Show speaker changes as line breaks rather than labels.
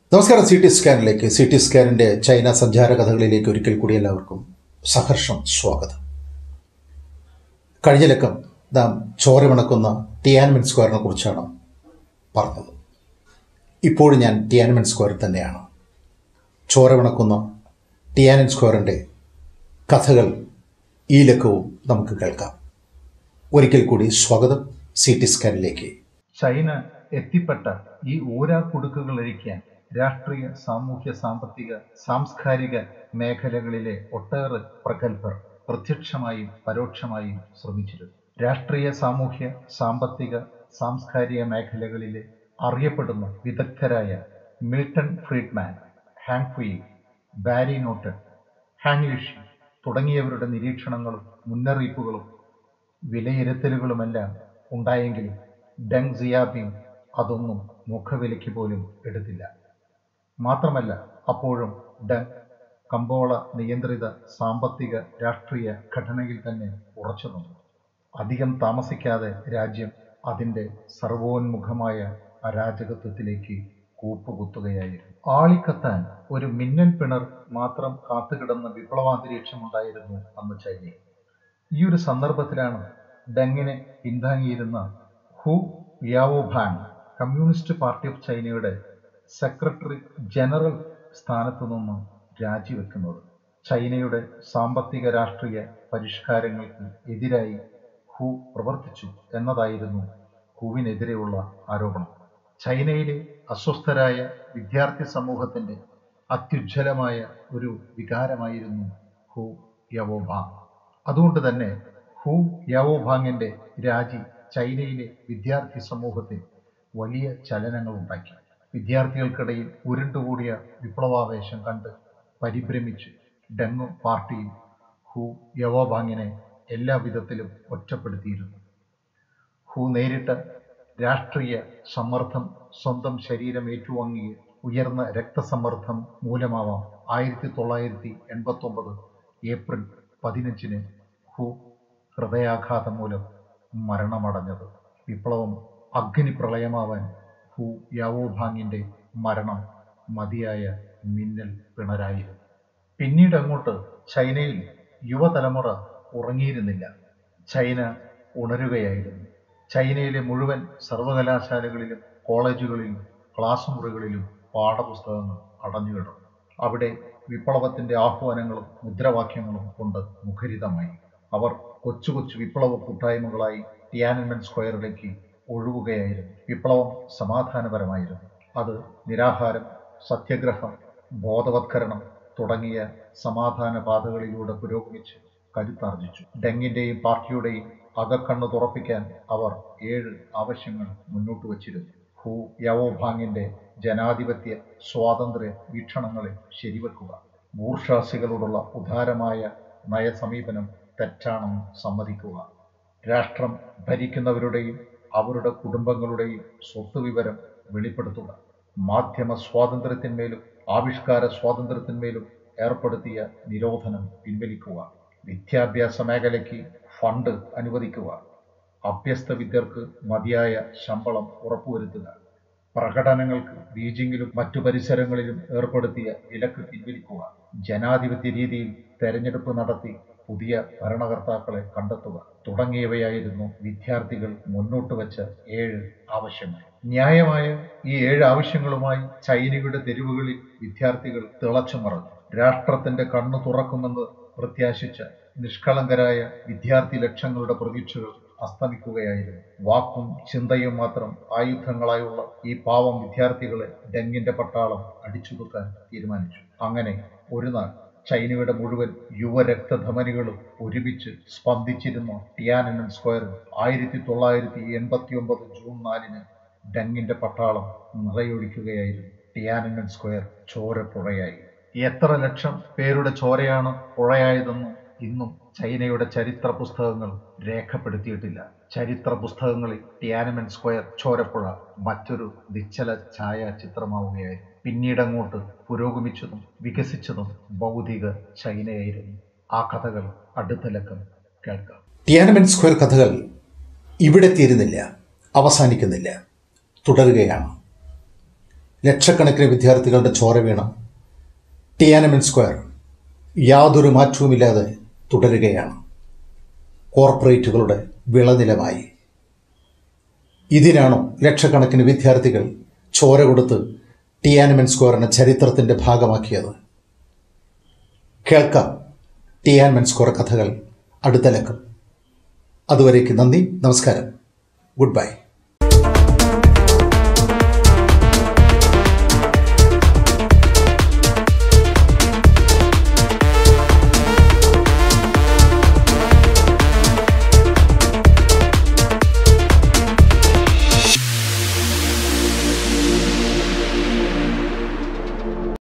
നമസ്കാരം C T സ്കാനിലേക്ക് C T സ്കാനിൻ്റെ ചൈന സഞ്ചാര കഥകളിലേക്ക് ഒരിക്കൽ കൂടി എല്ലാവർക്കും സഹർഷം സ്വാഗതം കഴിഞ്ഞ ലക്കം നാം ചോരമിണക്കുന്ന ടിയാൻമെൻ സ്ക്വയറിനെ കുറിച്ചാണ് പറഞ്ഞത് ഇപ്പോഴും ഞാൻ ടിയാൻമെൻ സ്ക്വയറിൽ തന്നെയാണ് ചോരമിണക്കുന്ന ടിയാനൻ സ്ക്വയറിൻ്റെ കഥകൾ ഈ ലക്കവും നമുക്ക് കേൾക്കാം ഒരിക്കൽ കൂടി സ്വാഗതം സി ടി സ്കാനിലേക്ക്
ചൈന എത്തിപ്പെട്ട ഈ ഊരാക്കുടുക്കുകളഴിക്കാൻ രാഷ്ട്രീയ സാമൂഹ്യ സാമ്പത്തിക സാംസ്കാരിക മേഖലകളിലെ ഒട്ടേറെ പ്രഗത്ഭർ പ്രത്യക്ഷമായും പരോക്ഷമായും ശ്രമിച്ചിരുന്നു രാഷ്ട്രീയ സാമൂഹ്യ സാമ്പത്തിക സാംസ്കാരിക മേഖലകളിലെ അറിയപ്പെടുന്ന വിദഗ്ധരായ മിൽട്ടൺ ഫ്രീഡ്മാൻ ഹാങ്ഫുയി ബാരി നോട്ടൺ ഹാങ്ലിഷി തുടങ്ങിയവരുടെ നിരീക്ഷണങ്ങളും മുന്നറിയിപ്പുകളും വിലയിരുത്തലുകളുമെല്ലാം ഉണ്ടായെങ്കിലും ഡെങ് സിയാപിങ് അതൊന്നും മുഖവിലയ്ക്ക് പോലും എടുത്തില്ല മാത്രമല്ല അപ്പോഴും ഡെങ് കമ്പോള നിയന്ത്രിത സാമ്പത്തിക രാഷ്ട്രീയ ഘടനയിൽ തന്നെ ഉറച്ചു നിന്നു അധികം താമസിക്കാതെ രാജ്യം അതിൻ്റെ സർവോന്മുഖമായ അരാജകത്വത്തിലേക്ക് കൂപ്പുകുത്തുകയായിരുന്നു ആളിക്കത്താൻ ഒരു മിന്നൽ പിണർ മാത്രം കാത്തുകിടന്ന വിപ്ലവാന്തരീക്ഷമുണ്ടായിരുന്നു അന്ന് ചൈനയിൽ ഈ ഒരു സന്ദർഭത്തിലാണ് ഡെങ്ങിനെ പിന്താങ്ങിയിരുന്ന ഹു യാവോഭാങ് കമ്മ്യൂണിസ്റ്റ് പാർട്ടി ഓഫ് ചൈനയുടെ സെക്രട്ടറി ജനറൽ സ്ഥാനത്തു നിന്ന് രാജിവെക്കുന്നത് ചൈനയുടെ സാമ്പത്തിക രാഷ്ട്രീയ പരിഷ്കാരങ്ങൾക്ക് എതിരായി ഹു പ്രവർത്തിച്ചു എന്നതായിരുന്നു ഹുവിനെതിരെയുള്ള ആരോപണം ചൈനയിലെ അസ്വസ്ഥരായ വിദ്യാർത്ഥി സമൂഹത്തിന്റെ അത്യുജ്വലമായ ഒരു വികാരമായിരുന്നു ഹു യവോഭാങ് അതുകൊണ്ട് തന്നെ ഹു യാവോഭാങ്ങിന്റെ രാജി ചൈനയിലെ വിദ്യാർത്ഥി സമൂഹത്തിൽ വലിയ ചലനങ്ങൾ ഉണ്ടാക്കി വിദ്യാർത്ഥികൾക്കിടയിൽ ഉരുണ്ടുകൂടിയ വിപ്ലവാവേശം കണ്ട് പരിഭ്രമിച്ച് ഡെങ്ങു പാർട്ടിയും ഹു യവോഭാങ്ങിനെ എല്ലാ വിധത്തിലും ഒറ്റപ്പെടുത്തിയിരുന്നു ഹു നേരിട്ട രാഷ്ട്രീയ സമ്മർദ്ദം സ്വന്തം ശരീരം ഏറ്റുവാങ്ങിയ ഉയർന്ന രക്തസമ്മർദ്ദം മൂലമാവാം ആയിരത്തി തൊള്ളായിരത്തി എൺപത്തി ഒമ്പത് ഏപ്രിൽ പതിനഞ്ചിന് ഹു ഹൃദയാഘാതം മൂലം മരണമടഞ്ഞത് വിപ്ലവം അഗ്നിപ്രളയമാവാൻ ഹു യാവോഭാങ്ങിന്റെ മരണം മതിയായ മിന്നൽ പിണരായിരുന്നു പിന്നീട് അങ്ങോട്ട് ചൈനയിൽ യുവതലമുറ ഉറങ്ങിയിരുന്നില്ല ചൈന ഉണരുകയായിരുന്നു ചൈനയിലെ മുഴുവൻ സർവകലാശാലകളിലും കോളേജുകളിലും ക്ലാസ് മുറികളിലും പാഠപുസ്തകങ്ങൾ അടഞ്ഞുകിടന്നു അവിടെ വിപ്ലവത്തിന്റെ ആഹ്വാനങ്ങളും മുദ്രാവാക്യങ്ങളും കൊണ്ട് മുഖരിതമായി അവർ കൊച്ചു കൊച്ചു വിപ്ലവ കൂട്ടായ്മകളായി ടിയാനൻമെൻ സ്ക്വയറിലേക്ക് ഒഴുകുകയായിരുന്നു വിപ്ലവം സമാധാനപരമായിരുന്നു അത് നിരാഹാരം സത്യഗ്രഹം ബോധവത്കരണം തുടങ്ങിയ സമാധാന പാതകളിലൂടെ പുരോഗമിച്ച് കരുത്താർജിച്ചു ഡെങ്ങിന്റെയും പാർട്ടിയുടെയും അകക്കണ്ണ് തുറപ്പിക്കാൻ അവർ ഏഴ് ആവശ്യങ്ങൾ മുന്നോട്ട് വച്ചിരുന്നു ഹു യവോഭാങ്ങിന്റെ ജനാധിപത്യ സ്വാതന്ത്ര്യ വീക്ഷണങ്ങളെ ശരിവെക്കുക ബൂർഷാസികളോടുള്ള ഉദാരമായ നയസമീപനം തെറ്റാണെന്ന് സമ്മതിക്കുക രാഷ്ട്രം ഭരിക്കുന്നവരുടെയും അവരുടെ കുടുംബങ്ങളുടെയും സ്വത്ത് വിവരം വെളിപ്പെടുത്തുക മാധ്യമ സ്വാതന്ത്ര്യത്തിന്മേലും ആവിഷ്കാര സ്വാതന്ത്ര്യത്തിന്മേലും ഏർപ്പെടുത്തിയ നിരോധനം പിൻവലിക്കുക വിദ്യാഭ്യാസ മേഖലയ്ക്ക് ഫണ്ട് അനുവദിക്കുക അഭ്യസ്ത വിദ്യർക്ക് മതിയായ ശമ്പളം ഉറപ്പുവരുത്തുക പ്രകടനങ്ങൾക്ക് ബീജിംഗിലും മറ്റു പരിസരങ്ങളിലും ഏർപ്പെടുത്തിയ വിലക്ക് പിൻവലിക്കുക ജനാധിപത്യ രീതിയിൽ തെരഞ്ഞെടുപ്പ് നടത്തി പുതിയ ഭരണകർത്താക്കളെ കണ്ടെത്തുക തുടങ്ങിയവയായിരുന്നു വിദ്യാർത്ഥികൾ മുന്നോട്ട് വെച്ച ഏഴ് ആവശ്യങ്ങൾ ന്യായമായ ഈ ഏഴ് ആവശ്യങ്ങളുമായി ചൈനയുടെ തെരുവുകളിൽ വിദ്യാർത്ഥികൾ തിളച്ചു മറഞ്ഞു രാഷ്ട്രത്തിന്റെ കണ്ണു തുറക്കുമെന്ന് പ്രത്യാശിച്ച നിഷ്കളങ്കരായ വിദ്യാർത്ഥി ലക്ഷങ്ങളുടെ പ്രതീക്ഷകൾ അസ്തമിക്കുകയായിരുന്നു വാക്കും ചിന്തയും മാത്രം ആയുധങ്ങളായുള്ള ഈ പാവം വിദ്യാർത്ഥികളെ ഡെങ്ങിന്റെ പട്ടാളം അടിച്ചുതുക്കാൻ തീരുമാനിച്ചു അങ്ങനെ ഒരു നാൾ ചൈനയുടെ മുഴുവൻ യുവരക്തധമനികളും ഒരുമിച്ച് സ്പന്ദിച്ചിരുന്ന ടിയാനൻ സ്ക്വയറിൽ ആയിരത്തി തൊള്ളായിരത്തി എൺപത്തി ഒമ്പത് ജൂൺ നാലിന് ഡെങ്ങിന്റെ പട്ടാളം നിറയൊഴിക്കുകയായിരുന്നു ടിയാനൻ സ്ക്വയർ ചോരപ്പുഴയായി എത്ര ലക്ഷം പേരുടെ ചോരയാണ് പുഴയായതെന്ന് ഇന്നും ചൈനയുടെ ചരിത്ര പുസ്തകങ്ങൾ രേഖപ്പെടുത്തിയിട്ടില്ല ചരിത്ര പുസ്തകങ്ങളിൽ ടിയാനമെൻ സ്ക്വയർ ചോരപ്പുഴ മറ്റൊരു നിശ്ചല ഛായാചിത്രമാവുകയായിരുന്നു പിന്നീടങ്ങോട്ട് പുരോഗമിച്ചതും വികസിച്ചതും ഭൗതിക ചൈനയായിരുന്നു ആ കഥകൾ അടുത്ത ലക്കം കേൾക്കാം
ടിയാനമെൻ സ്ക്വയർ കഥകൾ ഇവിടെ തീരുന്നില്ല അവസാനിക്കുന്നില്ല തുടരുകയാണ് ലക്ഷക്കണക്കിന് വിദ്യാർത്ഥികളുടെ ചോര വീണ ടിയാനമെൻ സ്ക്വയർ യാതൊരു മാറ്റവുമില്ലാതെ തുടരുകയാണ് കോർപ്പറേറ്റുകളുടെ വിളനിലമായി ഇതിനാണോ ലക്ഷക്കണക്കിന് വിദ്യാർത്ഥികൾ ചോര കൊടുത്ത് ടിയാനമെൻ സ്ക്വയറിനെ ചരിത്രത്തിൻ്റെ ഭാഗമാക്കിയത് കേൾക്കാം ടിയാൻമെൻ സ്ക്വയർ കഥകൾ അടുത്ത ലക്കം അതുവരേക്ക് നന്ദി നമസ്കാരം ഗുഡ് ബൈ